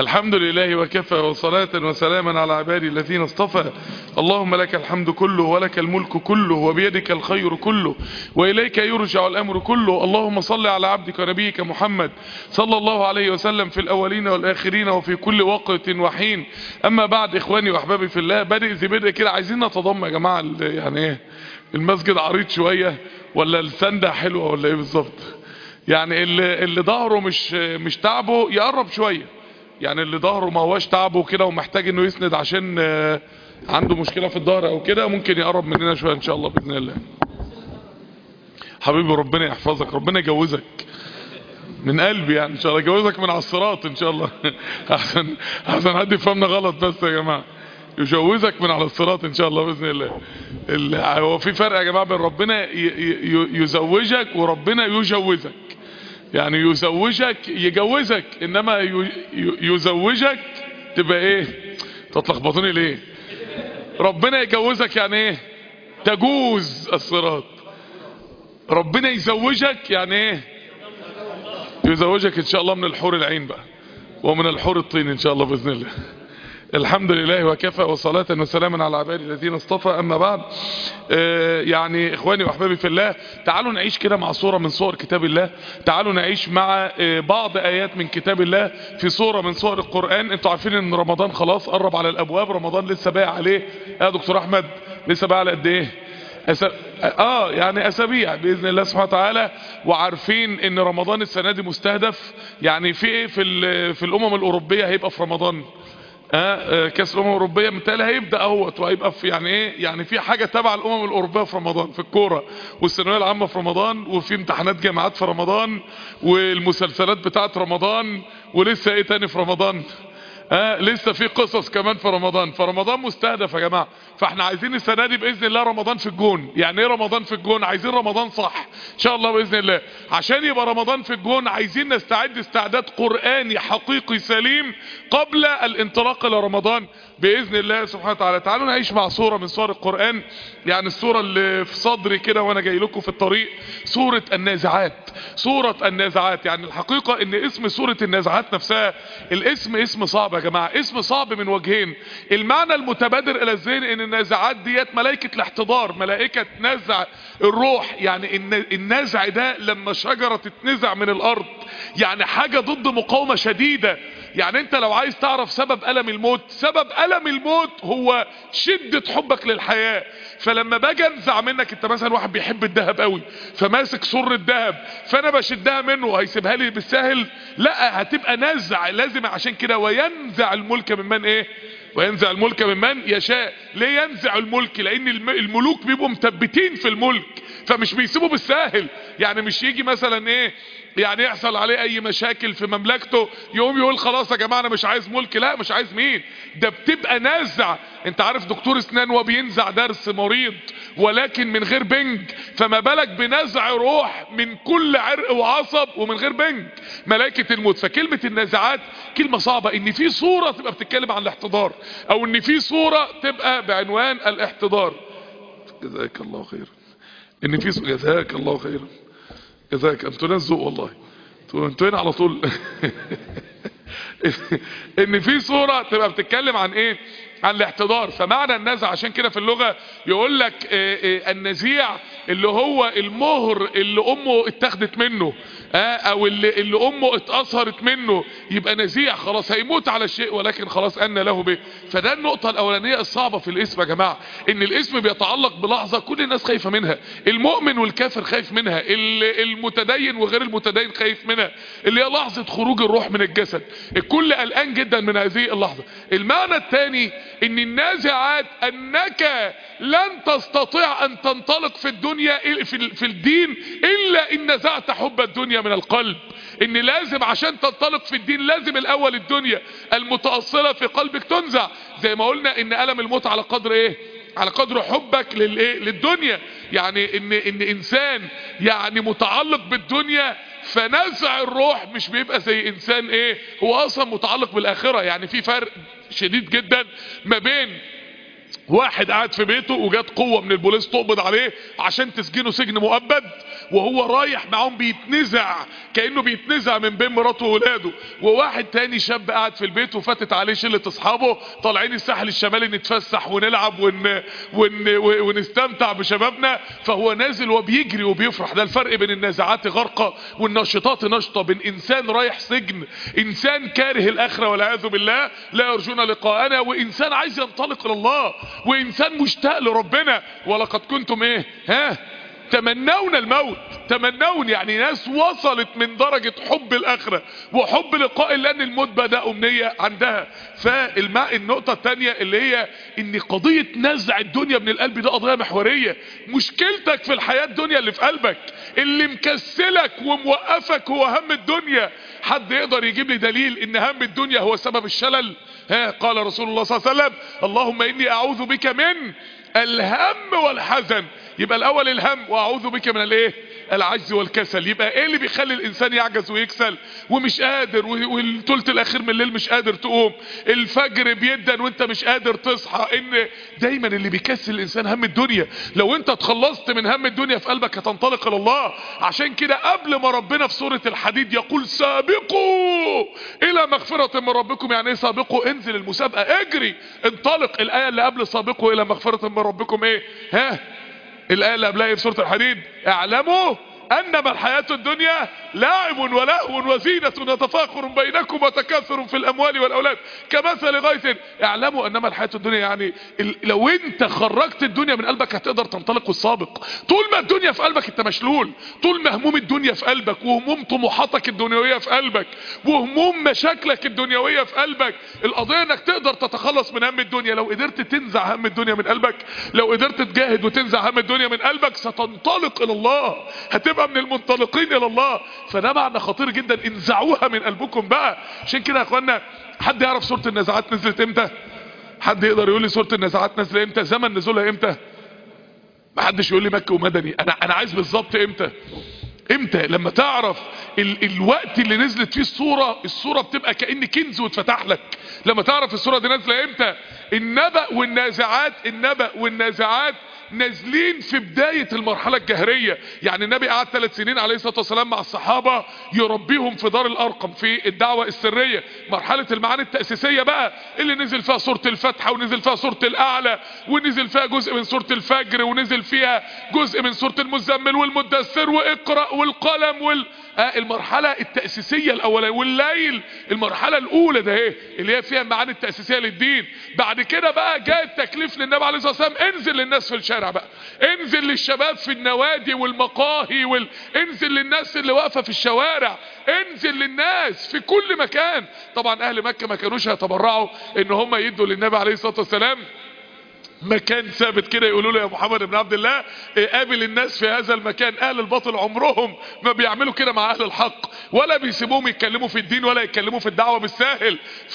الحمد لله وكفى وصلاة وسلاما على عبادي الذين اصطفى اللهم لك الحمد كله ولك الملك كله وبيدك الخير كله وإليك يرجع الأمر كله اللهم صل على عبدك ونبيك محمد صلى الله عليه وسلم في الأولين والآخرين وفي كل وقت وحين أما بعد إخواني وأحبابي في الله بدء زي بدء كده عايزين نتضم يا جماعة ال- يعني إيه المسجد عريض شوية ولا السندة حلوة ولا إيه بالظبط يعني اللي, اللي ظهره مش مش تعبه يقرب شوية يعني اللي ظهره ما هواش تعبه كده ومحتاج انه يسند عشان آه، عنده مشكلة في الظهر او كده ممكن يقرب مننا شوية ان شاء الله بإذن الله حبيبي ربنا يحفظك ربنا يجوزك من قلبي يعني ان شاء الله يجوزك من على الصراط ان شاء الله احسن احسن حد يفهمنا غلط بس يا جماعه يجوزك من على الصراط ان شاء الله باذن الله ال- هو في فرق يا جماعه بين ربنا ي- ي- يزوجك وربنا يجوزك يعني يزوجك يجوزك انما ي- ي- يزوجك تبقى ايه تتلخبطوني ليه ربنا يجوزك يعني ايه تجوز الصراط ربنا يزوجك يعني ايه يزوجك ان شاء الله من الحور العين بقى ومن الحور الطين ان شاء الله باذن الله الحمد لله وكفى وصلاة وسلاما على عبادي الذين اصطفى اما بعد آه، يعني اخواني واحبابي في الله تعالوا نعيش كده مع صورة من صور كتاب الله تعالوا نعيش مع آه، بعض ايات من كتاب الله في صورة من صور القرآن انتوا عارفين ان رمضان خلاص قرب على الابواب رمضان لسه باقي عليه يا دكتور احمد لسه باقي على قد ايه أس... اه يعني اسابيع باذن الله سبحانه وتعالى وعارفين ان رمضان السنه دي مستهدف يعني في ايه في ال- في الامم الاوروبيه هيبقى في رمضان آه آه، كاس الامم الاوروبيه بالتالي هيبدا اهوت وهيبقى في يعني ايه يعني في حاجه تبع الامم الاوروبيه في رمضان في الكوره والثانويه العامه في رمضان وفي امتحانات جامعات في رمضان والمسلسلات بتاعه رمضان ولسه ايه تاني في رمضان آه لسه في قصص كمان في رمضان فرمضان مستهدف يا جماعه فاحنا عايزين السنه دي باذن الله رمضان في الجون يعني ايه رمضان في الجون عايزين رمضان صح ان شاء الله باذن الله عشان يبقى رمضان في الجون عايزين نستعد استعداد قراني حقيقي سليم قبل الانطلاق الى رمضان باذن الله سبحانه وتعالى تعالوا نعيش مع صوره من صور القران يعني الصوره اللي في صدري كده وانا جاي لكم في الطريق سوره النازعات سوره النازعات يعني الحقيقه ان اسم سوره النازعات نفسها الاسم اسم صعب يا جماعه اسم صعب من وجهين المعنى المتبادر الى الذهن ان النازعات ديت ملائكه الاحتضار ملائكه نزع الروح يعني الن- النزع ده لما شجره تتنزع من الارض يعني حاجه ضد مقاومه شديده يعني انت لو عايز تعرف سبب ألم الموت سبب ألم الموت هو شدة حبك للحياة فلما باجي انزع منك انت مثلا واحد بيحب الذهب قوي فماسك سر الذهب فانا بشدها منه هيسيبها لي بالسهل لا هتبقى نزع لازم عشان كده وينزع الملك ممن ايه وينزع الملك ممن يشاء ليه ينزع الملك لان الم- الملوك بيبقوا مثبتين في الملك فمش بيسيبوا بالساهل يعني مش يجي مثلا ايه يعني يحصل عليه اي مشاكل في مملكته يقوم يقول خلاص يا جماعه انا مش عايز ملك لا مش عايز مين ده بتبقى نازع انت عارف دكتور اسنان وهو بينزع درس مريض ولكن من غير بنج فما بالك بنزع روح من كل عرق وعصب ومن غير بنج ملائكه الموت فكلمه النازعات كلمه صعبه ان في صوره تبقى بتتكلم عن الاحتضار او ان في صوره تبقى بعنوان الاحتضار جزاك الله خيرا ان في صورة جزاك الله خيرا جزاك انتوا ناس ذوق والله انتوا انتوا هنا على طول ان في صورة تبقى بتتكلم عن ايه عن الاحتضار فمعنى النزع عشان كده في اللغة يقول لك آه، آه، النزيع اللي هو المهر اللي امه اتاخدت منه آه، او اللي, اللي امه اتأثرت منه يبقى نزيع خلاص هيموت على الشيء ولكن خلاص ان له به فده النقطة الاولانية الصعبة في الاسم يا جماعة ان الاسم بيتعلق بلحظة كل الناس خايفة منها المؤمن والكافر خايف منها ال- المتدين وغير المتدين خايف منها اللي هي لحظة خروج الروح من الجسد الكل قلقان جدا من هذه اللحظة المعنى الثاني ان النازعات انك لن تستطيع ان تنطلق في الدنيا إل- في ال- في الدين الا ان نزعت حب الدنيا من القلب ان لازم عشان تنطلق في الدين لازم الاول الدنيا المتأصلة في قلبك تنزع زي ما قلنا ان ألم الموت على قدر ايه على قدر حبك للايه للدنيا يعني ان ان انسان يعني متعلق بالدنيا فنزع الروح مش بيبقى زي انسان ايه هو اصلا متعلق بالاخره يعني في فرق شديد جدا ما بين واحد قاعد في بيته وجات قوة من البوليس تقبض عليه عشان تسجنه سجن مؤبد وهو رايح معاهم بيتنزع كأنه بيتنزع من بين مراته وولاده وواحد تاني شاب قاعد في البيت وفاتت عليه شلة اصحابه طالعين الساحل الشمالي نتفسح ونلعب ون... ون... ونستمتع بشبابنا فهو نازل وبيجري وبيفرح ده الفرق بين النازعات غرقة والناشطات نشطة بين انسان رايح سجن انسان كاره الاخرة والعياذ بالله لا يرجون لقاءنا وانسان عايز ينطلق الى الله وانسان مشتاق لربنا ولقد كنتم ايه ها تمنون الموت تمنون يعني ناس وصلت من درجة حب الاخرة وحب لقاء الله ان الموت بدأ امنية عندها فالماء النقطة التانية اللي هي ان قضية نزع الدنيا من القلب ده قضية محورية مشكلتك في الحياة الدنيا اللي في قلبك اللي مكسلك وموقفك هو هم الدنيا حد يقدر يجيب لي دليل ان هم الدنيا هو سبب الشلل ها قال رسول الله صلى الله عليه وسلم اللهم اني اعوذ بك من الهم والحزن يبقى الاول الهم واعوذ بك من الايه العجز والكسل يبقى ايه اللي بيخلي الانسان يعجز ويكسل ومش قادر والثلث الاخير من الليل مش قادر تقوم الفجر بيدن وانت مش قادر تصحى ان دايما اللي بيكسل الانسان هم الدنيا لو انت اتخلصت من هم الدنيا في قلبك هتنطلق الى الله عشان كده قبل ما ربنا في سورة الحديد يقول سابقوا الى مغفرة من ربكم يعني ايه سابقوا انزل المسابقة اجري انطلق الاية اللي قبل سابقوا الى مغفرة من ربكم ايه ها الآية اللي قبلها في سورة الحديد اعلموا انما الحياة الدنيا لاعب ولهو وزينة وتفاخر بينكم وتكاثر في الاموال والاولاد كمثل غيث اعلموا انما الحياة الدنيا يعني لو انت خرجت الدنيا من قلبك هتقدر تنطلق والسابق طول ما الدنيا في قلبك انت مشلول طول ما هموم الدنيا في قلبك وهموم طموحاتك الدنيوية في قلبك وهموم مشاكلك الدنيوية في قلبك القضية انك تقدر تتخلص من هم الدنيا لو قدرت تنزع هم الدنيا من قلبك لو قدرت تجاهد وتنزع هم الدنيا من قلبك ستنطلق الى الله هتبقى من المنطلقين الى الله فده معنى خطير جدا انزعوها من قلبكم بقى عشان كده يا اخوانا حد يعرف سورة النزعات نزلت امتى حد يقدر يقول لي سورة النزعات نزلت امتى زمن نزولها امتى ما حدش يقول لي مكة ومدني انا انا عايز بالظبط امتى امتى لما تعرف ال الوقت اللي نزلت فيه الصورة الصورة بتبقى كأن كنز واتفتح لك لما تعرف الصورة دي نازلة امتى النبأ والنازعات النبأ والنازعات نازلين في بداية المرحلة الجهرية يعني النبي قعد ثلاث سنين عليه الصلاة والسلام مع الصحابة يربيهم في دار الأرقم في الدعوة السرية مرحلة المعاني التأسيسية بقى اللي نزل فيها سورة الفتحة ونزل فيها سورة الأعلى ونزل فيها جزء من سورة الفجر ونزل فيها جزء من سورة المزمل والمدثر واقرأ والقلم وال... آه المرحلة التأسيسية الأولى والليل المرحلة الأولى ده ايه اللي هي فيها المعاني التأسيسية للدين بعد كده بقى جاء التكليف للنبي عليه الصلاة والسلام انزل للناس في الشارع بقى انزل للشباب في النوادي والمقاهي وال... انزل للناس اللي واقفة في الشوارع انزل للناس في كل مكان طبعا اهل مكة ما كانوش هيتبرعوا ان هم يدوا للنبي عليه الصلاة والسلام مكان ثابت كده يقولوا له يا محمد بن عبد الله قابل الناس في هذا المكان اهل الباطل عمرهم ما بيعملوا كده مع اهل الحق ولا بيسيبوهم يتكلموا في الدين ولا يتكلموا في الدعوة بالساهل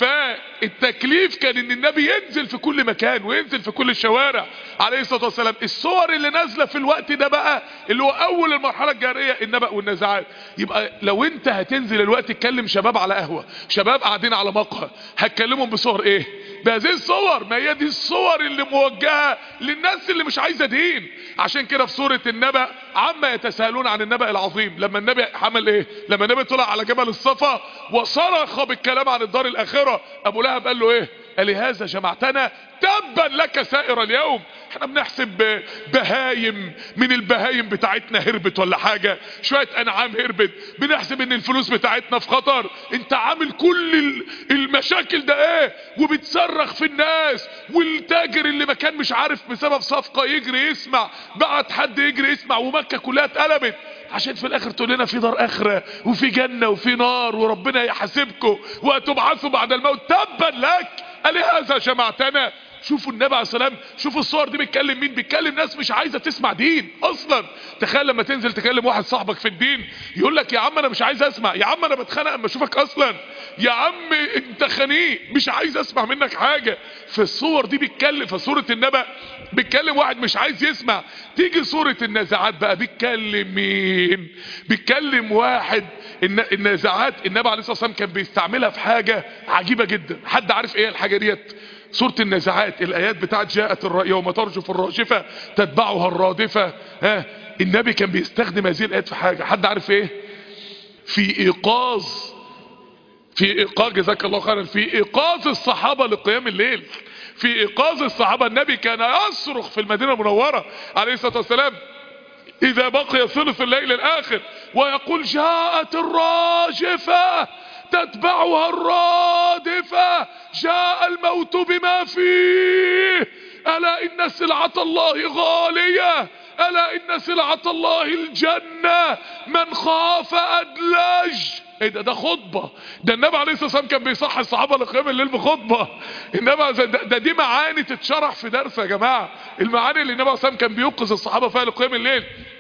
فالتكليف كان ان النبي ينزل في كل مكان وينزل في كل الشوارع عليه الصلاة والسلام الصور اللي نازلة في الوقت ده بقى اللي هو اول المرحلة الجارية النبأ والنزعات يبقى لو انت هتنزل الوقت تكلم شباب على قهوة شباب قاعدين على مقهى هتكلمهم بصور ايه بهذه الصور ما هي دي الصور اللي موجهة للناس اللي مش عايزة دين عشان كده في سورة النبأ عما يتساءلون عن النبأ العظيم لما النبي عمل ايه لما النبي طلع على جبل الصفا وصرخ بالكلام عن الدار الاخرة ابو لهب قال له ايه قال هذا جمعتنا تبا لك سائر اليوم احنا بنحسب بهايم من البهايم بتاعتنا هربت ولا حاجة شوية انعام هربت بنحسب ان الفلوس بتاعتنا في خطر انت عامل كل المشاكل ده ايه وبتصرخ في الناس والتاجر اللي ما كان مش عارف بسبب صفقة يجري يسمع بعت حد يجري يسمع ومكة كلها اتقلبت عشان في الاخر تقول لنا في دار اخرة وفي جنة وفي نار وربنا يحاسبكم وهتبعثوا بعد الموت تبا لك قال هذا جمعتنا شوفوا النبي عليه السلام شوفوا الصور دي بيتكلم مين بيتكلم ناس مش عايزه تسمع دين اصلا تخيل لما تنزل تكلم واحد صاحبك في الدين يقول لك يا عم انا مش عايز اسمع يا عم انا بتخانق اما اشوفك اصلا يا عم انت خنيق مش عايز اسمع منك حاجه في الصور دي بيتكلم في سوره النبأ بيتكلم واحد مش عايز يسمع تيجي سوره النازعات بقى بيتكلم مين بيتكلم واحد النازعات النبي عليه الصلاه والسلام كان بيستعملها في حاجه عجيبه جدا حد عارف ايه الحاجه ديت سورة النزعات الايات بتاعت جاءت الر... يوم ترجف الراجفة تتبعها الرادفة ها النبي كان بيستخدم هذه الايات في حاجة حد عارف ايه في ايقاظ في ايقاظ جزاك الله خيرا في ايقاظ الصحابة لقيام الليل في ايقاظ الصحابة النبي كان يصرخ في المدينة المنورة عليه الصلاة والسلام اذا بقي ثلث الليل الاخر ويقول جاءت الراجفة تتبعها الرادفة جاء الموت بما فيه الا ان سلعة الله غالية الا ان سلعة الله الجنة من خاف ادلج ايه ده ده خطبة ده النبي عليه الصلاة والسلام كان بيصحي الصحابة لقيام الليل بخطبة النبي ده, ده دي معاني تتشرح في درس يا جماعة المعاني اللي النبي عليه الصلاة والسلام كان بيوقظ الصحابة فيها لقيام الليل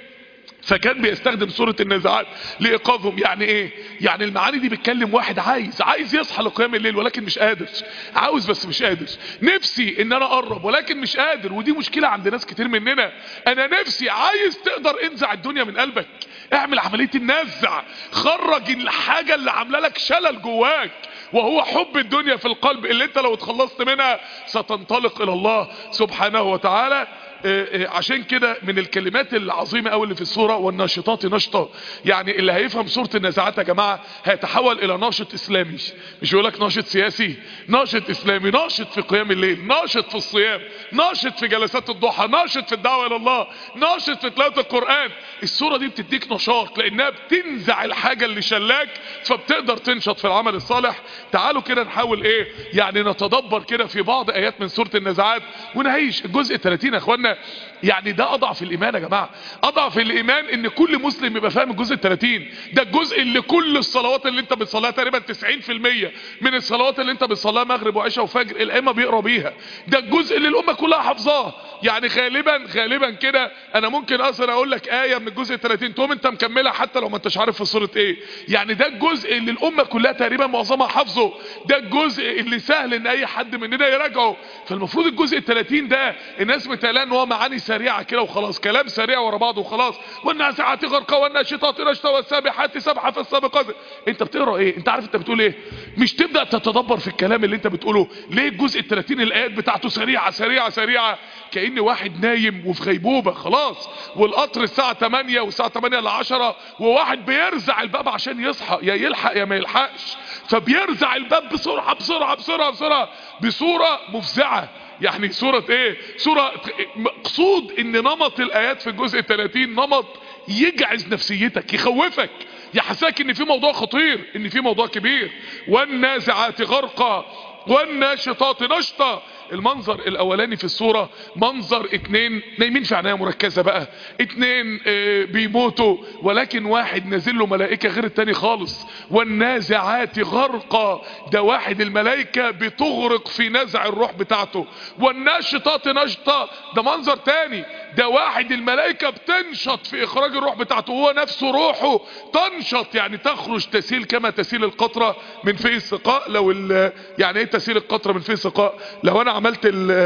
فكان بيستخدم سورة النزاعات لإيقاظهم يعني ايه يعني المعاني دي بتكلم واحد عايز عايز يصحى لقيام الليل ولكن مش قادر عاوز بس مش قادر نفسي ان انا اقرب ولكن مش قادر ودي مشكلة عند ناس كتير مننا انا نفسي عايز تقدر انزع الدنيا من قلبك اعمل عملية النزع خرج الحاجة اللي عامله لك شلل جواك وهو حب الدنيا في القلب اللي انت لو اتخلصت منها ستنطلق الى الله سبحانه وتعالى عشان كده من الكلمات العظيمة قوي اللي في السورة والناشطات نشطة يعني اللي هيفهم سورة النزاعات يا جماعة هيتحول الى ناشط اسلامي مش يقول لك ناشط سياسي ناشط اسلامي ناشط في قيام الليل ناشط في الصيام ناشط في جلسات الضحى ناشط في الدعوة الى الله ناشط في تلاوة القرآن السورة دي بتديك نشاط لانها بتنزع الحاجة اللي شلاك فبتقدر تنشط في العمل الصالح تعالوا كده نحاول ايه يعني نتدبر كده في بعض ايات من سورة النزاعات ونعيش الجزء 30 يا اخوانا يعني ده اضعف الايمان يا جماعة اضعف الايمان ان كل مسلم يبقى فاهم الجزء 30 ده الجزء اللي كل الصلوات اللي انت بتصليها تقريبا 90% من الصلوات اللي انت بتصليها مغرب وعشاء وفجر الائمه بيقرا بيها ده الجزء اللي الامه كلها حافظاه يعني غالبا غالبا كده انا ممكن اصلا اقول لك ايه من الجزء 30 تقوم انت مكملها حتى لو ما انتش عارف في سوره ايه يعني ده الجزء اللي الامه كلها تقريبا معظمها حافظه ده الجزء اللي سهل ان اي حد مننا يراجعه فالمفروض الجزء ال 30 ده الناس متقاله ان هو معاني سريعه كده وخلاص كلام سريع ورا بعضه وخلاص والنازعات غرقا والناشطات نشطا والسابحات سبحا فالسابقات انت بتقرا ايه انت عارف انت بتقول ايه مش تبدا تتدبر في الكلام اللي انت بتقوله ليه الجزء ال 30 الايات بتاعته سريعه سريعه سريعه كأن واحد نايم وفي غيبوبة خلاص والقطر الساعة 8 والساعة 8 ل 10 وواحد بيرزع الباب عشان يصحى يا يلحق يا ما يلحقش فبيرزع الباب بسرعة بسرعة بسرعة بسرعة بصورة مفزعة يعني سورة ايه سورة مقصود ان نمط الايات في الجزء 30 نمط يجعز نفسيتك يخوفك يحساك ان في موضوع خطير ان في موضوع كبير والنازعات غرقا والناشطات نشطا المنظر الاولاني في الصورة منظر اتنين نايمين في عناية مركزة بقى اتنين اه بيموتوا ولكن واحد نازل له ملائكة غير التاني خالص والنازعات غرقا ده واحد الملائكة بتغرق في نزع الروح بتاعته والناشطات نشطة ده منظر تاني ده واحد الملائكة بتنشط في اخراج الروح بتاعته هو نفسه روحه تنشط يعني تخرج تسيل كما تسيل القطرة من في السقاء لو يعني ايه تسيل القطرة من في السقاء لو انا عملت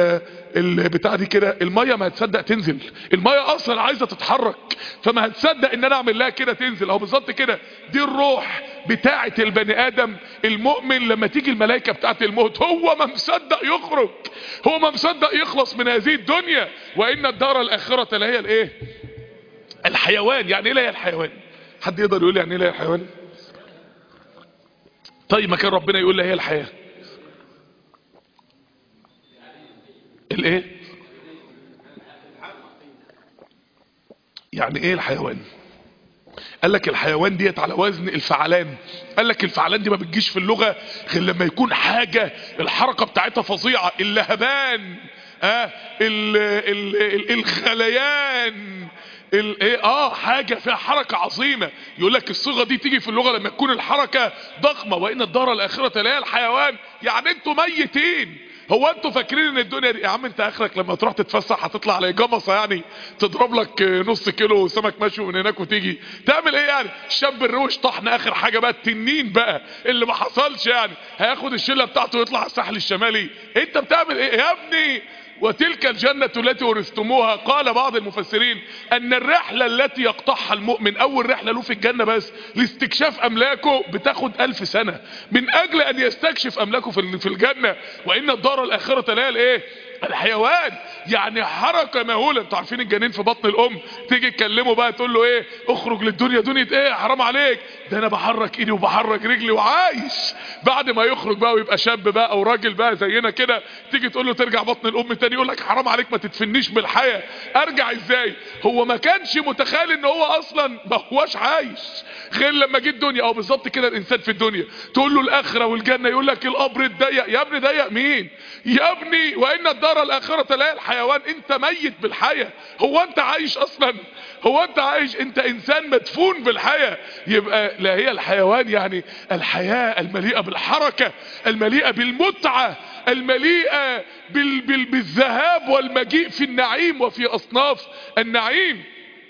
البتاع دي كده المية ما هتصدق تنزل المية اصلا عايزة تتحرك فما هتصدق ان انا اعمل لها كده تنزل اهو بالظبط كده دي الروح بتاعة البني ادم المؤمن لما تيجي الملائكة بتاعة الموت هو ما مصدق يخرج هو ما مصدق يخلص من هذه الدنيا وان الدار الاخرة لا هي الايه الحيوان يعني ايه لا هي الحيوان حد يقدر يقول يعني ايه لا هي الحيوان طيب ما كان ربنا يقول لا هي الحياه الايه يعني ايه الحيوان قال لك الحيوان ديت على وزن الفعلان قال لك الفعلان دي ما بتجيش في اللغة غير لما يكون حاجة الحركة بتاعتها فظيعة اللهبان اه ال ال ال الخليان ايه اه حاجة فيها حركة عظيمة يقول لك الصيغة دي تيجي في اللغة لما تكون الحركة ضخمة وان الدار الاخرة لا الحيوان يعني انتوا ميتين هو انتوا فاكرين ان الدنيا دي يا عم انت اخرك لما تروح تتفسح هتطلع على جمصة يعني تضرب لك نص كيلو سمك مشوي من هناك وتيجي تعمل ايه يعني الشاب الروش طحن اخر حاجة بقى التنين بقى اللي ما حصلش يعني هياخد الشلة بتاعته ويطلع على الساحل الشمالي انت بتعمل ايه يا ابني وتلك الجنة التي ورثتموها قال بعض المفسرين ان الرحلة التي يقطعها المؤمن اول رحلة له في الجنة بس لاستكشاف املاكه بتاخد الف سنة من اجل ان يستكشف املاكه في الجنة وان الدار الاخرة لا الايه الحيوان يعني حركة مهولة انتوا عارفين الجنين في بطن الام تيجي تكلمه بقى تقول له ايه اخرج للدنيا دنيا ايه حرام عليك ده انا بحرك ايدي وبحرك رجلي وعايش بعد ما يخرج بقى ويبقى شاب بقى او راجل بقى زينا كده تيجي تقول له ترجع بطن الام تاني يقول لك حرام عليك ما تدفنيش بالحياة ارجع ازاي هو ما كانش متخيل ان هو اصلا ما هواش عايش غير لما جه الدنيا او بالظبط كده الانسان في الدنيا تقول له الاخره والجنه يقول لك القبر الضيق يا ابني ضيق مين يا ابني وان الدار الاخره لا الحيوان انت ميت بالحياه هو انت عايش اصلا هو انت عايش انت انسان مدفون بالحياه يبقى لا هي الحيوان يعني الحياه المليئه بالحركه المليئه بالمتعه المليئه بال بال بالذهاب والمجيء في النعيم وفي اصناف النعيم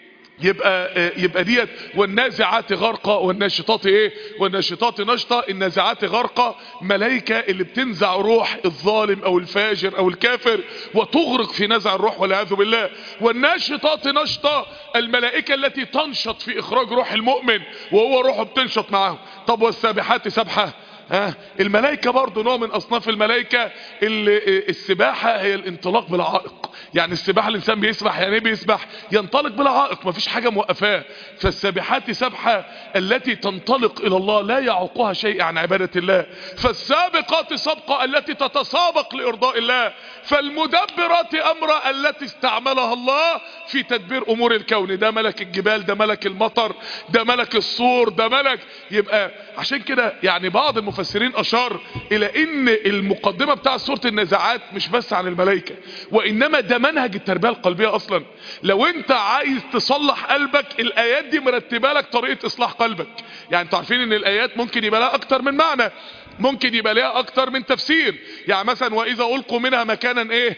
يبقى يبقى ديت والنازعات غرقة والناشطات ايه والناشطات نشطة النازعات غرقة ملائكة اللي بتنزع روح الظالم او الفاجر او الكافر وتغرق في نزع الروح والعياذ بالله والناشطات نشطة الملائكة التي تنشط في اخراج روح المؤمن وهو روحه بتنشط معه طب والسابحات سبحة ها الملائكة برضو نوع من اصناف الملائكة اللي السباحة هي الانطلاق بالعائق يعني السباحة الانسان بيسبح يعني ايه بيسبح ينطلق بالعائق مفيش حاجة موقفاه فالسابحات سبحة التي تنطلق الى الله لا يعوقها شيء عن عبادة الله فالسابقات سبقة التي تتسابق لارضاء الله فالمدبرات امر التي استعملها الله في تدبير امور الكون ده ملك الجبال ده ملك المطر ده ملك الصور ده ملك يبقى عشان كده يعني بعض المفسرين اشار الى ان المقدمة بتاع سورة النزاعات مش بس عن الملائكة وانما ده منهج التربية القلبية اصلا لو انت عايز تصلح قلبك الايات دي مرتبه لك طريقة اصلاح قلبك يعني انتوا عارفين ان الايات ممكن يبقى لها اكتر من معنى ممكن يبقى لها اكتر من تفسير يعني مثلا واذا القوا منها مكانا ايه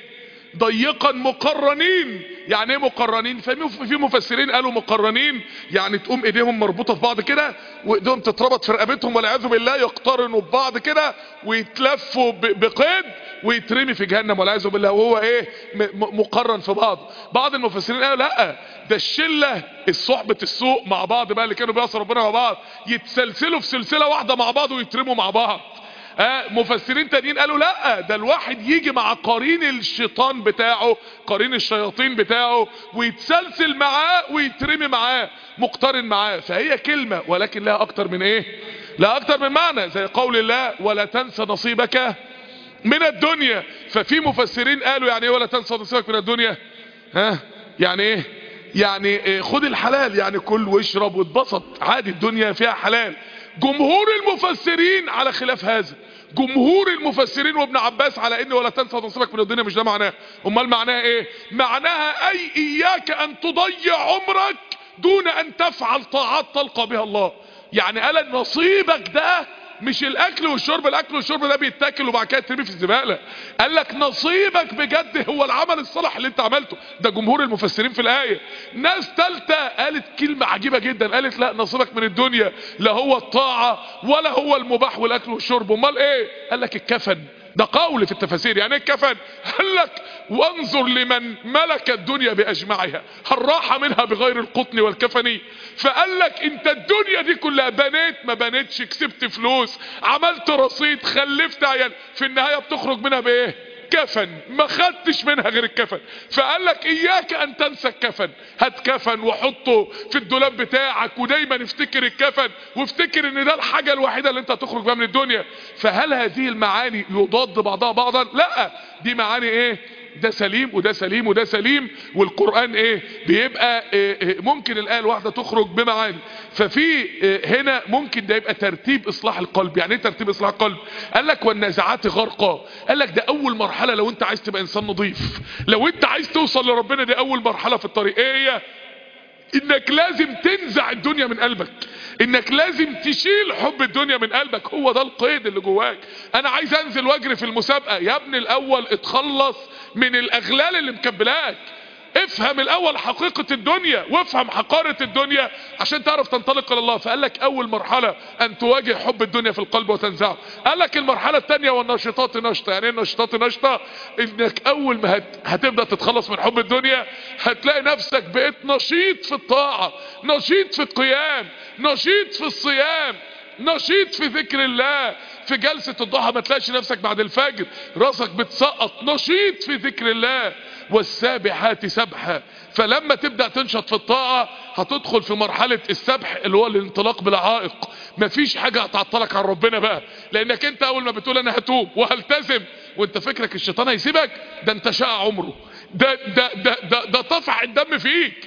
ضيقا مقرنين يعني ايه مقرنين في مفسرين قالوا مقرنين يعني تقوم ايديهم مربوطة في بعض كده وايديهم تتربط في رقبتهم والعياذ بالله يقترنوا ببعض كده ويتلفوا بقيد ويترمي في جهنم والعياذ بالله وهو ايه مقرن في بعض بعض المفسرين قالوا لا ده الشله الصحبه السوء مع بعض بقى اللي كانوا بيعصوا ربنا مع بعض يتسلسلوا في سلسله واحده مع بعض ويترموا مع بعض آه مفسرين تانيين قالوا لا ده الواحد يجي مع قرين الشيطان بتاعه قرين الشياطين بتاعه ويتسلسل معاه ويترمي معاه مقترن معاه فهي كلمة ولكن لها اكتر من ايه لا اكتر من معنى زي قول الله ولا تنسى نصيبك من الدنيا ففي مفسرين قالوا يعني ايه ولا تنسى نصيبك من الدنيا ها يعني ايه يعني إيه خد الحلال يعني كل واشرب واتبسط عادي الدنيا فيها حلال جمهور المفسرين على خلاف هذا جمهور المفسرين وابن عباس على ان ولا تنسى نصيبك من الدنيا مش ده معناه امال معناها ايه معناها اي اياك ان تضيع عمرك دون ان تفعل طاعات تلقى بها الله يعني قال نصيبك ده مش الاكل والشرب الاكل والشرب ده بيتاكل وبعد كده ترمي في الزباله قال لك نصيبك بجد هو العمل الصالح اللي انت عملته ده جمهور المفسرين في الايه ناس ثالثه قالت كلمه عجيبه جدا قالت لا نصيبك من الدنيا لا هو الطاعه ولا هو المباح والاكل والشرب امال ايه قال لك الكفن ده قول في التفاسير يعني ايه الكفن قال لك وانظر لمن ملك الدنيا باجمعها هل راح منها بغير القطن والكفن فقال لك انت الدنيا دي كلها بنيت ما بنيتش كسبت فلوس عملت رصيد خلفت عيال في النهايه بتخرج منها بايه كفن ما خدتش منها غير الكفن فقال لك اياك ان تنسى الكفن هات كفن وحطه في الدولاب بتاعك ودايما افتكر الكفن وافتكر ان ده الحاجة الوحيدة اللي انت هتخرج بها من الدنيا فهل هذه المعاني يضاد بعضها بعضا لا دي معاني ايه ده سليم وده سليم وده سليم والقرآن ايه بيبقى إيه ممكن الآية الواحدة تخرج بمعاني ففي إيه هنا ممكن ده يبقى ترتيب اصلاح القلب يعني ايه ترتيب اصلاح القلب قال لك والنازعات غرقا قال لك ده اول مرحلة لو انت عايز تبقى انسان نظيف لو انت عايز توصل لربنا دي اول مرحلة في الطريق ايه هي انك لازم تنزع الدنيا من قلبك انك لازم تشيل حب الدنيا من قلبك هو ده القيد اللي جواك انا عايز انزل واجري في المسابقة يا ابني الاول اتخلص من الاغلال اللي مكبلاك افهم الاول حقيقة الدنيا وافهم حقارة الدنيا عشان تعرف تنطلق الى الله فقال لك اول مرحلة ان تواجه حب الدنيا في القلب وتنزعه قال لك المرحلة الثانية والناشطات نشطة يعني ايه الناشطات نشطة انك اول ما هت... هتبدأ تتخلص من حب الدنيا هتلاقي نفسك بقيت نشيط في الطاعة نشيط في القيام نشيط في الصيام نشيط في ذكر الله في جلسة الضحى ما تلاقيش نفسك بعد الفجر راسك بتسقط نشيط في ذكر الله والسابحات سبحا فلما تبدأ تنشط في الطاعة هتدخل في مرحلة السبح اللي هو الانطلاق بلا عائق مفيش حاجة هتعطلك عن ربنا بقى لانك انت اول ما بتقول انا هتوب وهلتزم وانت فكرك الشيطان هيسيبك ده انت شاء عمره ده ده ده ده, ده طفح الدم فيك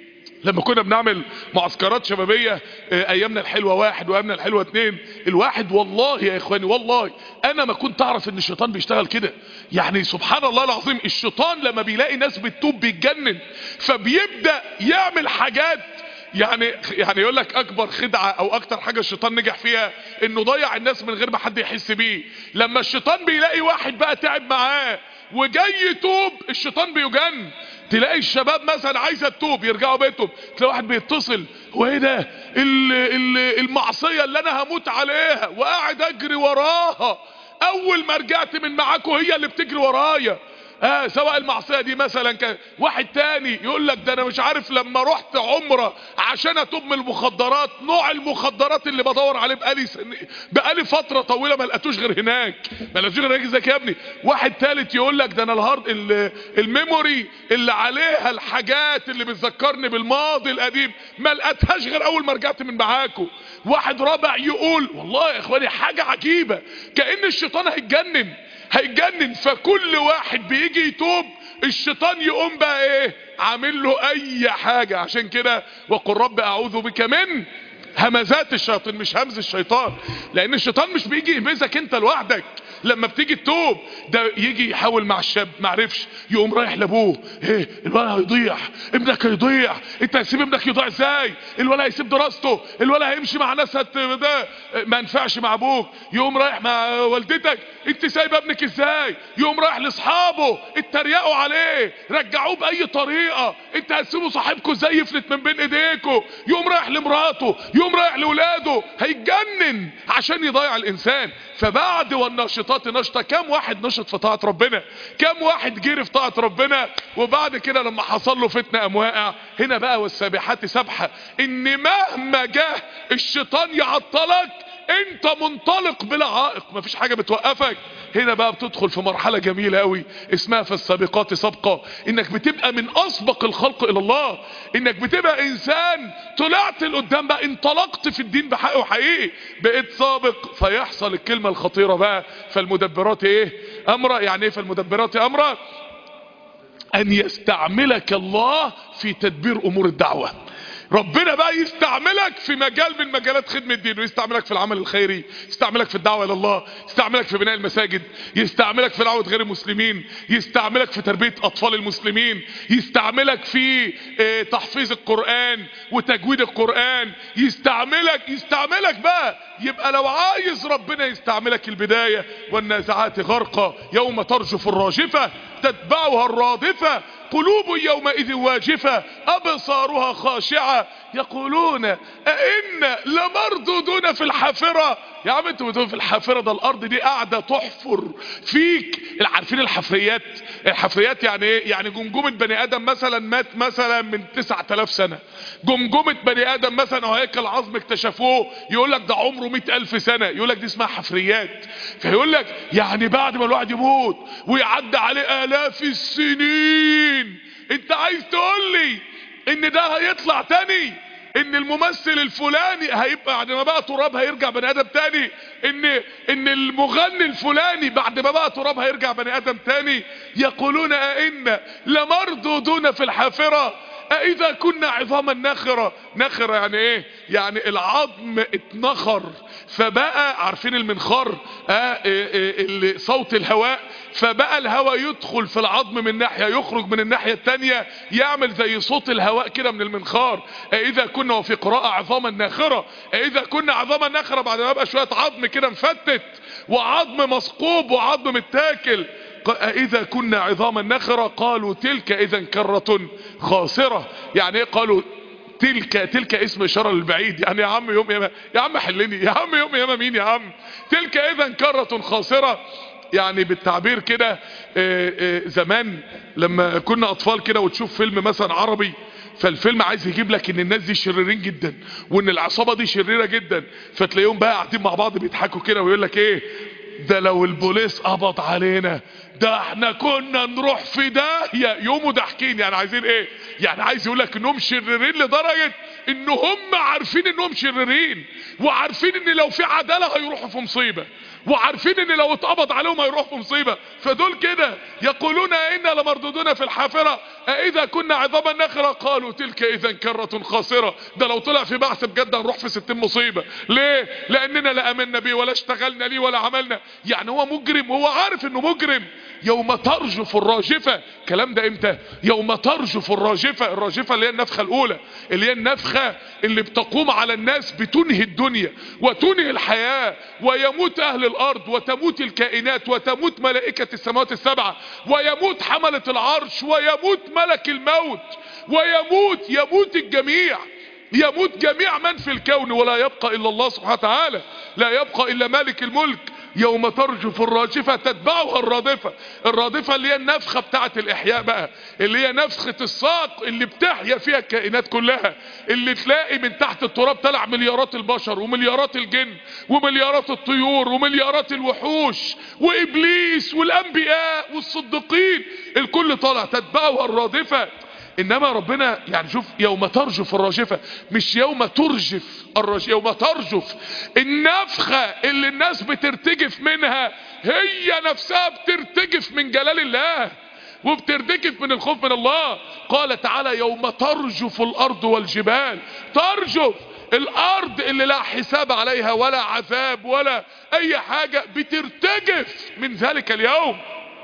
لما كنا بنعمل معسكرات شبابية ايامنا الحلوة واحد وايامنا الحلوة اتنين الواحد والله يا اخواني والله انا ما كنت اعرف ان الشيطان بيشتغل كده يعني سبحان الله العظيم الشيطان لما بيلاقي ناس بتتوب بيتجنن فبيبدأ يعمل حاجات يعني يعني يقول لك اكبر خدعة او اكتر حاجة الشيطان نجح فيها انه ضيع الناس من غير ما حد يحس بيه لما الشيطان بيلاقي واحد بقى تعب معاه وجاي يتوب الشيطان بيجن تلاقي الشباب مثلا عايزه تتوب يرجعوا بيتهم تلاقي واحد بيتصل وايه ده ال ال المعصيه اللي انا هموت عليها وقاعد اجري وراها اول ما رجعت من معاكم هي اللي بتجري ورايا اه سواء المعصيه دي مثلا كان واحد تاني يقول لك ده انا مش عارف لما رحت عمره عشان اتوب من المخدرات نوع المخدرات اللي بدور عليه بقالي سن... بقالي فتره طويله ما لقيتوش غير هناك ما لقيتوش غير هناك ازيك يا ابني واحد تالت يقول لك ده انا الهارد ال... الميموري اللي عليها الحاجات اللي بتذكرني بالماضي القديم ما لقيتهاش غير اول ما رجعت من معاكم واحد رابع يقول والله يا اخواني حاجه عجيبه كان الشيطان هيتجنن هيتجنن فكل واحد بيجي يتوب الشيطان يقوم بقى ايه عامل له اي حاجة عشان كده وقل رب اعوذ بك من همزات الشياطين مش همز الشيطان لان الشيطان مش بيجي يهمزك انت لوحدك لما بتيجي تتوب ده يجي يحاول مع الشاب ما عرفش يقوم رايح لابوه ايه الولد هيضيع ابنك هيضيع انت هتسيب ابنك يضيع ازاي الولد هيسيب دراسته الولد هيمشي مع ناس هت... ده ما ينفعش مع ابوك يقوم رايح مع والدتك انت سايب ابنك ازاي يقوم رايح لاصحابه اتريقوا عليه رجعوه باي طريقه انت هتسيبوا صاحبكم ازاي يفلت من بين ايديكم يقوم رايح لمراته يقوم رايح لاولاده هيتجنن عشان يضيع الانسان فبعد والناشطات نشطة كم واحد نشط في طاعة ربنا كم واحد جري في طاعة ربنا وبعد كده لما حصل له فتنة قام واقع هنا بقى والسابحات سبحة ان مهما جه الشيطان يعطلك انت منطلق بلا عائق مفيش حاجة بتوقفك هنا بقى بتدخل في مرحلة جميلة قوي اسمها في السابقات سبقة انك بتبقى من اسبق الخلق الى الله انك بتبقى انسان طلعت لقدام بقى انطلقت في الدين بحق وحقيقي بقيت سابق فيحصل الكلمة الخطيرة بقى فالمدبرات ايه امرا يعني ايه فالمدبرات امرا ان يستعملك الله في تدبير امور الدعوة ربنا بقى يستعملك في مجال من مجالات خدمة الدين ويستعملك في العمل الخيري يستعملك في الدعوة الى الله يستعملك في بناء المساجد يستعملك في دعوة غير المسلمين يستعملك في تربية اطفال المسلمين يستعملك في اه تحفيظ القرآن وتجويد القرآن يستعملك يستعملك بقى يبقى لو عايز ربنا يستعملك البداية والنازعات غرقة يوم ترجف الراجفة تتبعها الرادفة قلوب يومئذ واجفة أبصارها خاشعة يقولون أئن لمردودون في الحافرة يا عم انتوا بتقولوا في الحافرة ده الأرض دي قاعدة تحفر فيك عارفين الحفريات الحفريات يعني ايه يعني جمجمة بني آدم مثلا مات مثلا من 9000 سنة جمجمة بني آدم مثلا وهيكل عظم اكتشفوه يقول لك ده عمره 100000 سنة يقول لك دي اسمها حفريات فيقول لك يعني بعد ما الواحد يموت ويعدي عليه آلاف السنين انت عايز تقول لي ان ده هيطلع تاني ان الممثل الفلاني هيبقى بعد ما بقى تراب هيرجع بني ادم تاني ان ان المغني الفلاني بعد ما بقى تراب هيرجع بني ادم تاني يقولون ائنا لمردودون في الحافرة أإذا كنا عظاما نخرة نخرة يعني ايه يعني العظم اتنخر فبقى عارفين المنخار آه إيه صوت الهواء فبقى الهواء يدخل في العظم من ناحية يخرج من الناحية التانية يعمل زي صوت الهواء كده من المنخار إذا كنا وفي قراءة عظاما ناخرة إذا كنا عظاما ناخرة بعد ما يبقى شوية عظم كده مفتت وعظم مسقوب وعظم متاكل اذا كنا عظاما نخرة قالوا تلك اذا كرة خاسرة يعني ايه قالوا تلك تلك اسم اشاره للبعيد يعني يا عم يوم ياما يا عم حلني يا عم يوم ياما مين يا عم تلك اذا كرة خاسرة يعني بالتعبير كده زمان لما كنا اطفال كده وتشوف فيلم مثلا عربي فالفيلم عايز يجيب لك ان الناس دي شريرين جدا وان العصابه دي شريره جدا فتلاقيهم بقى قاعدين مع بعض بيضحكوا كده ويقول لك ايه ده لو البوليس قبض علينا ده احنا كنا نروح في داهيه يقوموا ضاحكين يعني عايزين ايه يعني عايز يقول لك انهم شريرين لدرجه ان هم عارفين انهم شريرين وعارفين ان لو في عداله هيروحوا في مصيبه وعارفين ان لو اتقبض عليهم هيروحوا في مصيبه فدول كده يقولون انا لمردودون في الحافره اذا كنا عظاما نخرة قالوا تلك اذا كرة خاسرة ده لو طلع في بعث بجد هنروح في ستين مصيبة ليه لاننا لا امنا بيه ولا اشتغلنا ليه ولا عملنا يعني هو مجرم هو عارف انه مجرم يوم ترجف الراجفة كلام ده امتى يوم ترجف الراجفة الراجفة اللي هي النفخة الاولى اللي هي النفخة اللي بتقوم على الناس بتنهي الدنيا وتنهي الحياة ويموت اهل الارض وتموت الكائنات وتموت ملائكة السماوات السبعة ويموت حملة العرش ويموت ملك الموت ويموت يموت الجميع يموت جميع من في الكون ولا يبقى الا الله سبحانه وتعالى لا يبقى الا مالك الملك يوم ترجف الراجفة تتبعها الرادفة الرادفة اللي هي النفخة بتاعة الاحياء بقى اللي هي نفخة الساق اللي بتحيا فيها الكائنات كلها اللي تلاقي من تحت التراب طلع مليارات البشر ومليارات الجن ومليارات الطيور ومليارات الوحوش وابليس والانبياء والصديقين الكل طالع تتبعها الرادفة انما ربنا يعني شوف يوم ترجف الراجفة مش يوم ترجف الراجفة يوم ترجف النفخة اللي الناس بترتجف منها هي نفسها بترتجف من جلال الله وبترتجف من الخوف من الله قال تعالى يوم ترجف الارض والجبال ترجف الارض اللي لا حساب عليها ولا عذاب ولا اي حاجة بترتجف من ذلك اليوم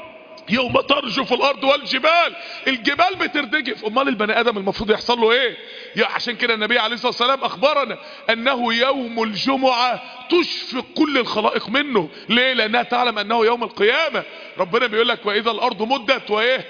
يوم ترجف الارض والجبال الجبال بترتجف امال البني ادم المفروض يحصل له ايه يا عشان كده النبي عليه الصلاه والسلام اخبرنا انه يوم الجمعه تشفق كل الخلائق منه ليه لانها تعلم انه يوم القيامه ربنا بيقول لك واذا الارض مدت وايه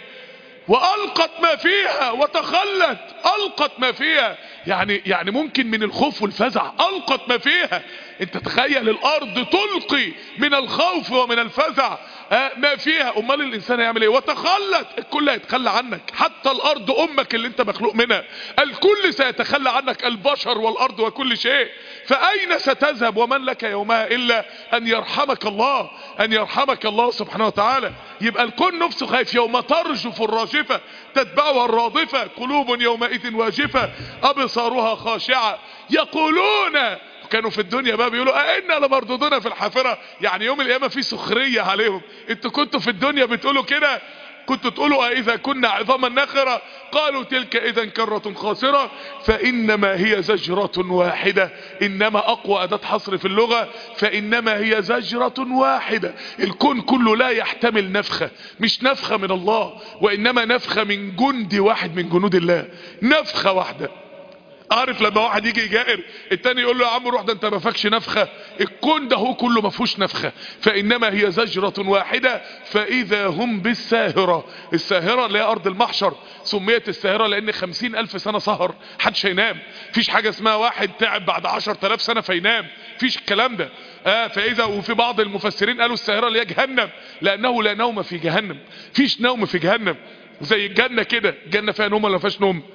والقت ما فيها وتخلت القت ما فيها يعني يعني ممكن من الخوف والفزع القت ما فيها انت تخيل الارض تلقي من الخوف ومن الفزع آه ما فيها امال الانسان هيعمل ايه وتخلت الكل هيتخلى عنك حتى الارض امك اللي انت مخلوق منها الكل سيتخلى عنك البشر والارض وكل شيء فاين ستذهب ومن لك يومها الا ان يرحمك الله ان يرحمك الله سبحانه وتعالى يبقى الكل نفسه خايف يوم ترجف الراجفة تتبعها الرادفة قلوب يومئذ واجفة ابصارها خاشعة يقولون كانوا في الدنيا بقى بيقولوا أئنا لمردودون في الحافرة يعني يوم القيامة في سخرية عليهم انتوا كنتوا في الدنيا بتقولوا كده كنتوا تقولوا إذا كنا عظاما نخرة قالوا تلك إذا كرة خاسرة فإنما هي زجرة واحدة إنما أقوى أداة حصر في اللغة فإنما هي زجرة واحدة الكون كله لا يحتمل نفخة مش نفخة من الله وإنما نفخة من جند واحد من جنود الله نفخة واحدة عارف لما واحد يجي يجائر التاني يقول له يا عم روح ده انت ما فاكش نفخه الكون ده هو كله ما فيهوش نفخه فانما هي زجره واحده فاذا هم بالساهره الساهره اللي هي ارض المحشر سميت الساهره لان خمسين الف سنه سهر حدش هينام فيش حاجه اسمها واحد تعب بعد عشر تلاف سنه فينام فيش الكلام ده آه فاذا وفي بعض المفسرين قالوا الساهره اللي هي جهنم لانه لا نوم في جهنم فيش نوم في جهنم زي الجنه كده الجنه فيها نوم ولا ما فيهاش نوم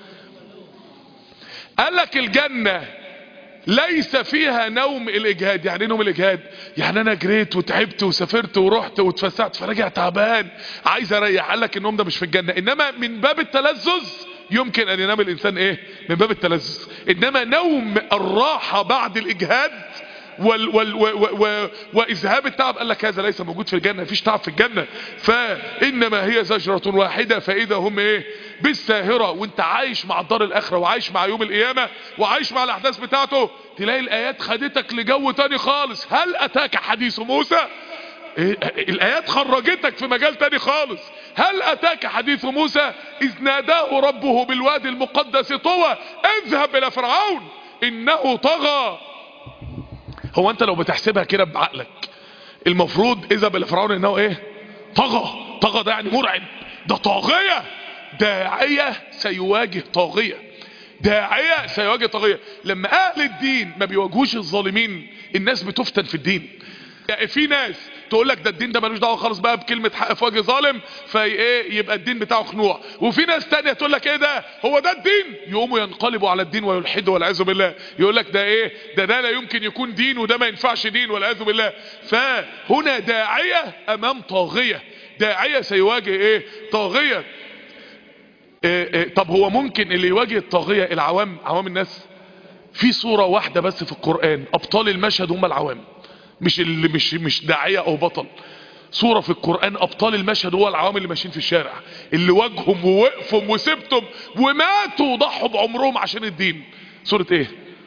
قال لك الجنة ليس فيها نوم الاجهاد يعني ايه نوم الاجهاد يعني انا جريت وتعبت وسافرت ورحت واتفسحت فراجع تعبان عايز اريح قال لك النوم ده مش في الجنة انما من باب التلذذ يمكن ان ينام الانسان ايه من باب التلذذ انما نوم الراحة بعد الاجهاد وال وال و و و واذهاب التعب قال لك هذا ليس موجود في الجنة مفيش تعب في الجنة فانما هي زجرة واحدة فاذا هم ايه بالساهرة وانت عايش مع الدار الاخرة وعايش مع يوم القيامة وعايش مع الاحداث بتاعته تلاقي الايات خدتك لجو تاني خالص هل اتاك حديث موسى إيه الايات خرجتك في مجال تاني خالص هل اتاك حديث موسى اذ ناداه ربه بالوادي المقدس طوى اذهب الى فرعون انه طغى هو انت لو بتحسبها كده بعقلك المفروض اذهب الى فرعون انه ايه طغى طغى ده يعني مرعب ده طاغية داعية سيواجه طاغية داعية سيواجه طاغية لما اهل الدين ما بيواجهوش الظالمين الناس بتفتن في الدين يعني في ناس تقول لك ده الدين ده ملوش دعوه خالص بقى بكلمه حق في وجه ظالم في ايه يبقى الدين بتاعه خنوع وفي ناس تانية تقول لك ايه ده هو ده الدين يقوموا ينقلبوا على الدين ويلحدوا والعياذ بالله يقول لك ده ايه ده ده لا يمكن يكون دين وده ما ينفعش دين والعياذ بالله فهنا داعيه امام طاغيه داعيه سيواجه ايه طاغيه إيه إيه طب هو ممكن اللي يواجه الطاغيه العوام عوام الناس في صوره واحده بس في القران ابطال المشهد هم العوام مش اللي مش مش داعيه او بطل صورة في القرآن أبطال المشهد هو العوام اللي ماشيين في الشارع اللي واجههم ووقفهم وسبتم وماتوا وضحوا بعمرهم عشان الدين صورة ايه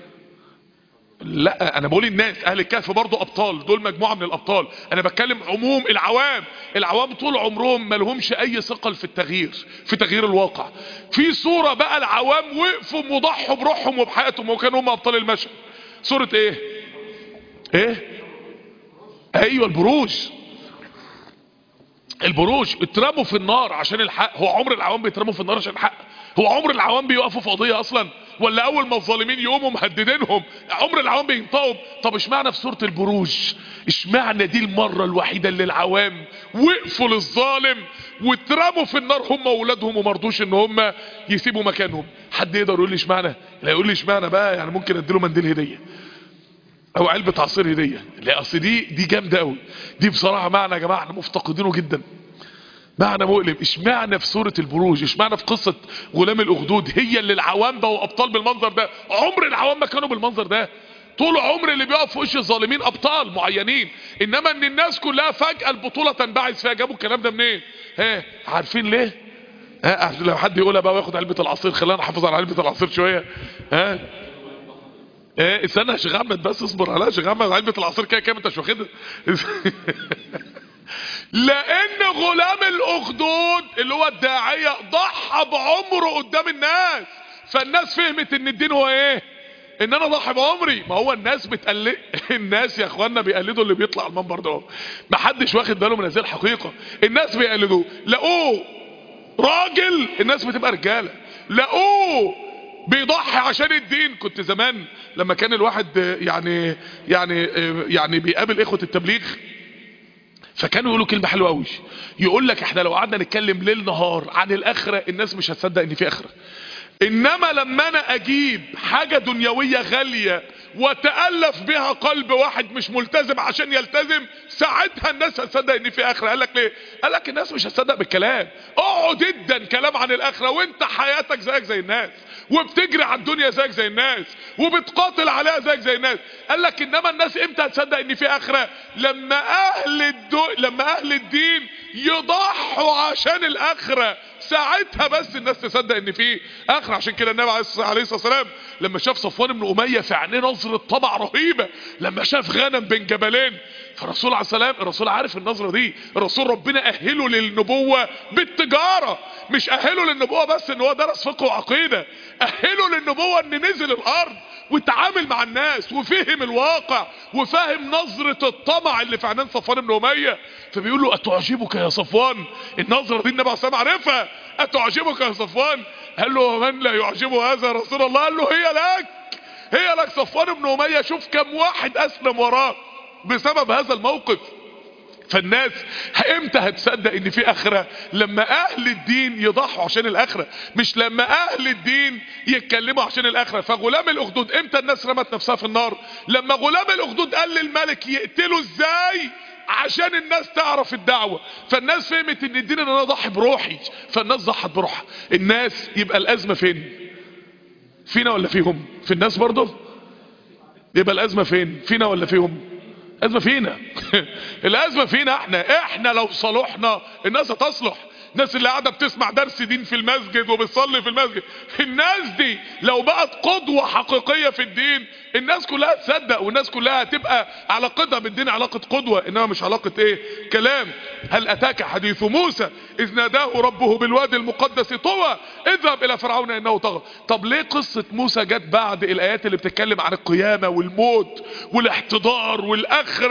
لا انا بقول الناس اهل الكهف برضو ابطال دول مجموعة من الابطال انا بتكلم عموم العوام العوام طول عمرهم ما لهمش اي ثقل في التغيير في تغيير الواقع في صورة بقى العوام وقفوا وضحوا بروحهم وبحياتهم وكانوا هم ابطال المشهد صورة ايه ايه ايوه البروج البروج اترموا في النار عشان الحق هو عمر العوام بيترموا في النار عشان الحق هو عمر العوام بيوقفوا في قضيه اصلا ولا اول ما الظالمين يقوموا مهددينهم عمر العوام بينطقوا طب اشمعنى في سوره البروج اشمعنى دي المره الوحيده اللي العوام وقفوا للظالم واترموا في النار هم واولادهم وما رضوش ان هم يسيبوا مكانهم حد يقدر يقول لي اشمعنى لا يقول لي اشمعنى بقى يعني ممكن اديله منديل هديه او علبة عصير هدية لا اصل دي دي جامدة قوي دي بصراحة معنى يا جماعة احنا مفتقدينه جدا معنى مؤلم اشمعنى في سورة البروج اشمعنى في قصة غلام الاخدود هي اللي العوام بقوا ابطال بالمنظر ده عمر العوام ما كانوا بالمنظر ده طول عمر اللي بيقف في وش الظالمين ابطال معينين انما ان الناس كلها فجأة البطولة تنبعث فيها جابوا الكلام ده منين ها عارفين ليه ها لو حد يقولها بقى وياخد علبة العصير خلينا نحافظ على علبة العصير شوية ها ايه استنى يا شيخ احمد بس اصبر عليها يا شيخ احمد علبه العصير كده كام انت مش واخدها لان غلام الاخدود اللي هو الداعيه ضحى بعمره قدام الناس فالناس فهمت ان الدين هو ايه ان انا ضحي بعمري ما هو الناس بتقلد الناس يا اخوانا بيقلدوا اللي بيطلع المنبر ده ما حدش واخد باله من هذه الحقيقه الناس بيقلدوه لقوه راجل الناس بتبقى رجاله لقوه بيضحي عشان الدين كنت زمان لما كان الواحد يعني يعني يعني بيقابل اخوة التبليغ فكانوا يقولوا كلمة حلوة قوي يقول لك احنا لو قعدنا نتكلم ليل نهار عن الاخرة الناس مش هتصدق ان في اخرة انما لما انا اجيب حاجة دنيوية غالية وتألف بها قلب واحد مش ملتزم عشان يلتزم ساعتها الناس هتصدق ان في اخرة قال لك ليه قال لك الناس مش هتصدق بالكلام اقعد جدا كلام عن الاخرة وانت حياتك زيك زي الناس وبتجري على الدنيا زيك زي الناس وبتقاتل عليها زيك زي الناس قال لك انما الناس امتى هتصدق ان في اخرة لما اهل الدو... لما اهل الدين يضحوا عشان الاخرة ساعتها بس الناس تصدق ان في اخر عشان كده النبي عليه الصلاه والسلام لما شاف صفوان بن اميه في عينيه نظره طمع رهيبه لما شاف غنم بين جبلين فالرسول عليه السلام الرسول عارف النظره دي الرسول ربنا اهله للنبوه بالتجاره مش اهله للنبوه بس ان هو درس فقه وعقيده اهله للنبوه ان نزل الارض وتعامل مع الناس وفهم الواقع وفهم نظرة الطمع اللي في عينين صفوان بن أمية فبيقول له أتعجبك يا صفوان النظرة دي النبي عليه الصلاة عارفها أتعجبك يا صفوان قال له من لا يعجبه هذا يا رسول الله قال له هي لك هي لك صفوان بن أمية شوف كم واحد أسلم وراه بسبب هذا الموقف فالناس امتى هتصدق ان في اخرة لما اهل الدين يضحوا عشان الاخرة مش لما اهل الدين يتكلموا عشان الاخرة فغلام الاخدود امتى الناس رمت نفسها في النار لما غلام الاخدود قال للملك يقتله ازاي عشان الناس تعرف الدعوة فالناس فهمت ان الدين ان انا اضحي بروحي فالناس ضحت بروحها الناس يبقى الازمة فين فينا ولا فيهم في الناس برضه يبقى الازمة فين فينا ولا فيهم الازمه فينا الازمه فينا احنا احنا لو صلحنا الناس هتصلح الناس اللي قاعده بتسمع درس دين في المسجد وبتصلي في المسجد الناس دي لو بقت قدوه حقيقيه في الدين الناس كلها تصدق والناس كلها هتبقى علاقتها بالدين علاقه قدوه انما مش علاقه ايه كلام هل اتاك حديث موسى اذ ناداه ربه بالوادي المقدس طوى اذهب الى فرعون انه طغى طب ليه قصه موسى جت بعد الايات اللي بتتكلم عن القيامه والموت والاحتضار والاخره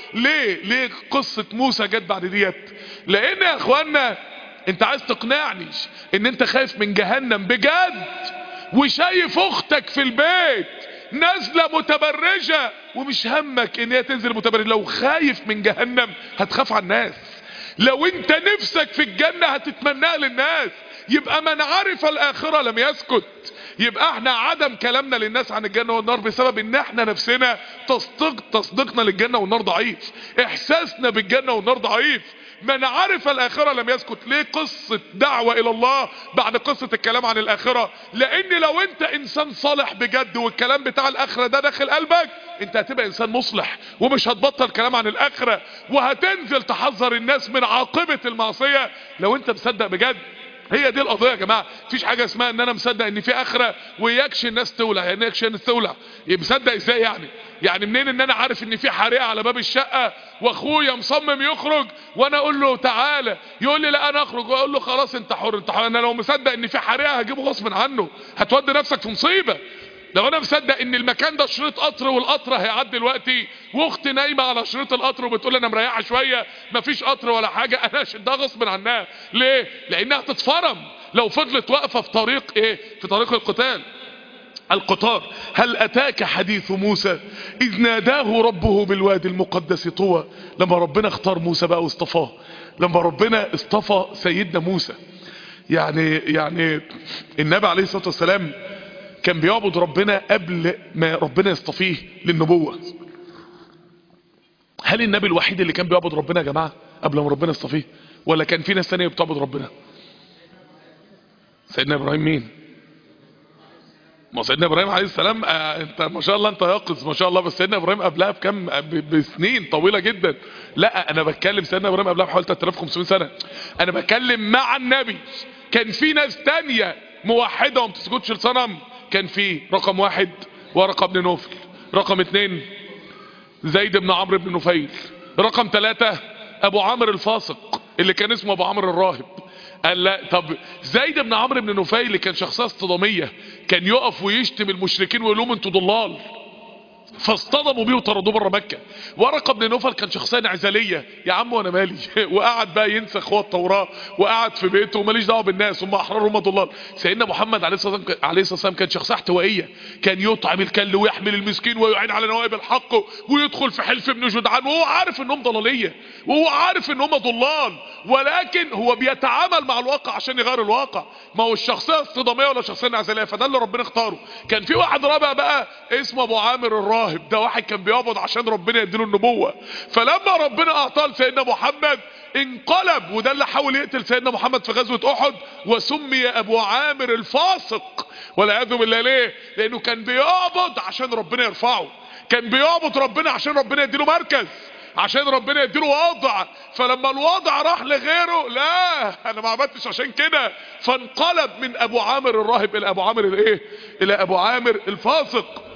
ليه ليه قصة موسى جت بعد ديت لان يا اخوانا انت عايز تقنعني ان انت خايف من جهنم بجد وشايف اختك في البيت نازلة متبرجة ومش همك ان هي تنزل متبرجة لو خايف من جهنم هتخاف على الناس لو انت نفسك في الجنة هتتمناها للناس يبقى من عرف الاخرة لم يسكت يبقى احنا عدم كلامنا للناس عن الجنة والنار بسبب ان احنا نفسنا تصديق تصديقنا للجنة والنار ضعيف احساسنا بالجنة والنار ضعيف من عرف الاخرة لم يسكت ليه قصة دعوة الى الله بعد قصة الكلام عن الاخرة لان لو انت انسان صالح بجد والكلام بتاع الاخرة ده داخل قلبك انت هتبقى انسان مصلح ومش هتبطل كلام عن الاخرة وهتنزل تحذر الناس من عاقبة المعصية لو انت مصدق بجد هي دي القضيه يا جماعه مفيش حاجه اسمها ان انا مصدق ان في اخره ويكشي الناس تولع يعني يكشي الناس تولع مصدق ازاي يعني يعني منين ان انا عارف ان في حريقه على باب الشقه واخويا مصمم يخرج وانا اقول له تعالى يقول لي لا انا اخرج واقول له خلاص انت حر انت حر انا لو مصدق ان في حريقه هجيبه غصب عنه هتودي نفسك في مصيبه لو انا مصدق ان المكان ده شريط قطر والقطر هيعدي دلوقتي واختي نايمه على شريط القطر وبتقول انا مريحه شويه مفيش قطر ولا حاجه انا اشدها غصب عنها ليه لانها تتفرم لو فضلت واقفه في طريق ايه في طريق القتال القطار هل اتاك حديث موسى اذ ناداه ربه بالوادي المقدس طوى لما ربنا اختار موسى بقى واصطفاه لما ربنا اصطفى سيدنا موسى يعني يعني النبي عليه الصلاه والسلام كان بيعبد ربنا قبل ما ربنا يصطفيه للنبوة هل النبي الوحيد اللي كان بيعبد ربنا يا جماعة قبل ما ربنا يصطفيه ولا كان في ناس ثانيه بتعبد ربنا سيدنا ابراهيم مين ما سيدنا ابراهيم عليه السلام آه انت ما شاء الله انت يقظ ما شاء الله بس سيدنا ابراهيم قبلها بكم بسنين طويله جدا لا انا بتكلم سيدنا ابراهيم قبلها بحوالي 3500 سنه انا بتكلم مع النبي كان في ناس تانية موحده وما بتسجدش لصنم كان في رقم واحد ورقة بن نوفل رقم اتنين زيد بن عمرو بن نفيل رقم ثلاثة ابو عمرو الفاسق اللي كان اسمه ابو عمرو الراهب قال لا طب زيد بن عمرو بن نفيل اللي كان شخصية اصطدامية كان يقف ويشتم المشركين ويقول لهم انتوا ضلال فاصطدموا بيه وطردوه بره مكه ورقه بن نوفل كان شخصيه انعزاليه يا عم وانا مالي وقعد بقى ينسخ هو التوراه وقعد في بيته وماليش دعوه بالناس هم احرار هم ضلال سيدنا محمد عليه الصلاه والسلام عليه الصلاه والسلام كان شخصيه احتوائيه كان يطعم الكل ويحمل المسكين ويعين على نوائب الحق ويدخل في حلف ابن جدعان وهو عارف انهم ضلاليه وهو عارف ان هم ضلال ولكن هو بيتعامل مع الواقع عشان يغير الواقع ما هو الشخصيه الصداميه ولا الشخصيه انعزاليه فده اللي ربنا اختاره كان في واحد رابع بقى اسمه ابو عامر الراهب الراهب ده واحد كان بيقبض عشان ربنا يديله النبوة فلما ربنا اعطاه لسيدنا محمد انقلب وده اللي حاول يقتل سيدنا محمد في غزوة احد وسمي ابو عامر الفاسق والعياذ بالله ليه لانه كان بيقبض عشان ربنا يرفعه كان بيعبد ربنا عشان ربنا يديله مركز عشان ربنا يديله وضع فلما الوضع راح لغيره لا انا ما عملتش عشان كده فانقلب من ابو عامر الراهب الى ابو عامر الايه الى ابو عامر الفاسق